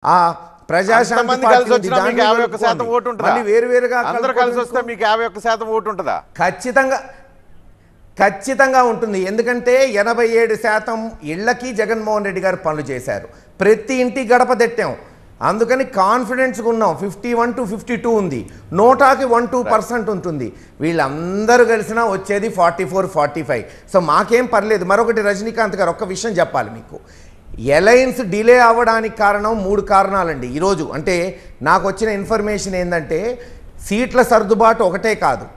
ఆ ప్రజాశాంతి అంతమంది పార్టీ కలిసి ఉంది, వచ్చినా మీకు దాన్ని యాభై ఒక్క శాతం కలుపుకోండి. ఓటు ఉంటుందా మళ్ళీ వేరువేరుగా అందరు కలిసి వస్తే మీకు యాభై ఒక్క శాతం ఓటు ఉంటుందా ఖచ్చితంగా ఖచ్చితంగా ఉంటుంది ఎందుకంటే ఎనభై ఏడు శాతం ఇళ్లకి జగన్మోహన్ రెడ్డి గారు పనులు చేశారు ప్రతి ఇంటి గడప తెట్టాం అందుకని కాన్ఫిడెన్స్గా ఉన్నాం fifty one to fifty two ఉంది నోటాకి వన్ టూ పర్సెంట్ ఉంటుంది వీళ్ళందరూ కలిసినా వచ్చేది forty four forty five so మాకేం పర్లేదు మరొకటి రజనీకాంత్ గారు ఒక్క విషయం చెప్పాలి మీకు ఎలయన్స్ డిలే అవ్వడానికి కారణం మూడు కారణాలండి ఈరోజు అంటే నాకు వచ్చిన ఇన్ఫర్మేషన్ ఏంటంటే సీట్ల సర్దుబాటు ఒకటే కాదు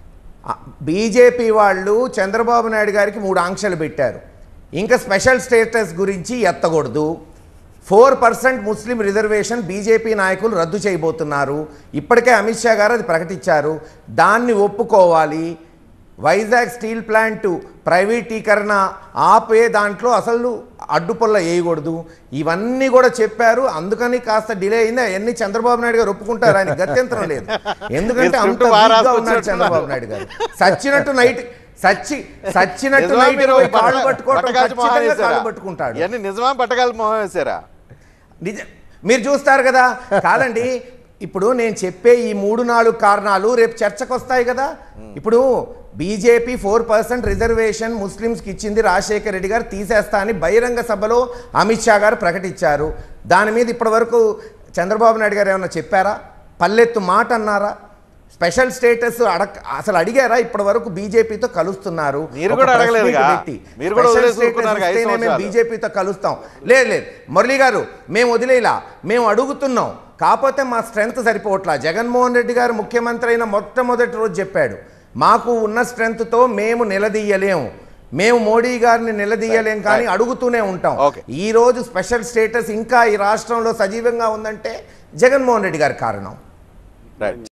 బీజేపీ వాళ్ళు చంద్రబాబు నాయుడు గారికి మూడు ఆంక్షలు పెట్టారు ఇంకా స్పెషల్ స్టేటస్ గురించి ఎత్తకూడదు ఫోర్ పర్సెంట్ ముస్లిం రిజర్వేషన్ బీజేపీ నాయకులు రద్దు చేయబోతున్నారు ఇప్పటికే అమిత్ షా గారు అది ప్రకటించారు దాన్ని ఒప్పుకోవాలి వైజాగ్ స్టీల్ ప్లాంట్ ప్రైవేటీకరణ ఆపే దాంట్లో అసలు అడ్డుపొల్ల వేయకూడదు ఇవన్నీ కూడా చెప్పారు అందుకని కాస్త డిలే అయింది అవన్నీ చంద్రబాబు నాయుడు గారు ఒప్పుకుంటారు ఆయన గత్యంతరం లేదు ఎందుకంటే మీరు అంత script బాగా weak గా ఉన్నాడు రాసుకొచ్చినట్టున్నారు. చంద్రబాబు నాయుడు గారు సచ్చినట్టు నైట్ సచ్చి సచ్చినట్టు నిజమా నైట్ మీరు పోయి కాళ్ళు బట్ట- పట్టుకోవటం బట్టగాల్చి మొహం ఖచ్చితంగా వేశారా? కాళ్ళు పట్టుకుంటాడు ఇవన్నీ నిజమా బట్టగాలి మొహం వేశారా నిజ మీరు చూస్తారు కదా కాదండి ఇప్పుడు నేను చెప్పే ఈ మూడు నాలుగు కారణాలు రేపు చర్చకు వస్తాయి కదా ఇప్పుడు బీజేపీ ఫోర్ పర్సెంట్ రిజర్వేషన్ ముస్లిమ్స్కి ఇచ్చింది రాజశేఖర రెడ్డి గారు తీసేస్తా అని బహిరంగ సభలో అమిత్ షా గారు ప్రకటించారు దాని మీద ఇప్పటివరకు చంద్రబాబు నాయుడు గారు ఏమన్నా చెప్పారా పల్లెత్తు మాట అన్నారా స్పెషల్ స్టేటస్ అడగ అసలు అడిగారా ఇప్పటి వరకు బీజేపీతో కలుస్తున్నారు మీరు ఒక కూడా press అడగలేదుగా. meet పెట్టి. మీరు కూడా Special వదిలేసి status ఊరుకున్నారుగా ఐదు ఇస్తేనే మేము సంవత్సరాలు. బీజేపీతో కలుస్తాం లేదు లేదు మురళి గారు మేము వదిలేలా మేము అడుగుతున్నాం కాకపోతే మా స్ట్రెంగ్త్ సరిపోవట్లా జగన్మోహన్ రెడ్డి గారు ముఖ్యమంత్రి అయిన మొట్టమొదటి రోజు చెప్పాడు మాకు ఉన్న స్ట్రెంగ్త్తో మేము నిలదీయలేము మేము మోడీ గారిని నిలదీయలేం కానీ అడుగుతూనే ఉంటాం Okay. ఈ రోజు స్పెషల్ స్టేటస్ ఇంకా ఈ రాష్ట్రంలో సజీవంగా ఉందంటే జగన్మోహన్ రెడ్డి గారి కారణం రైట్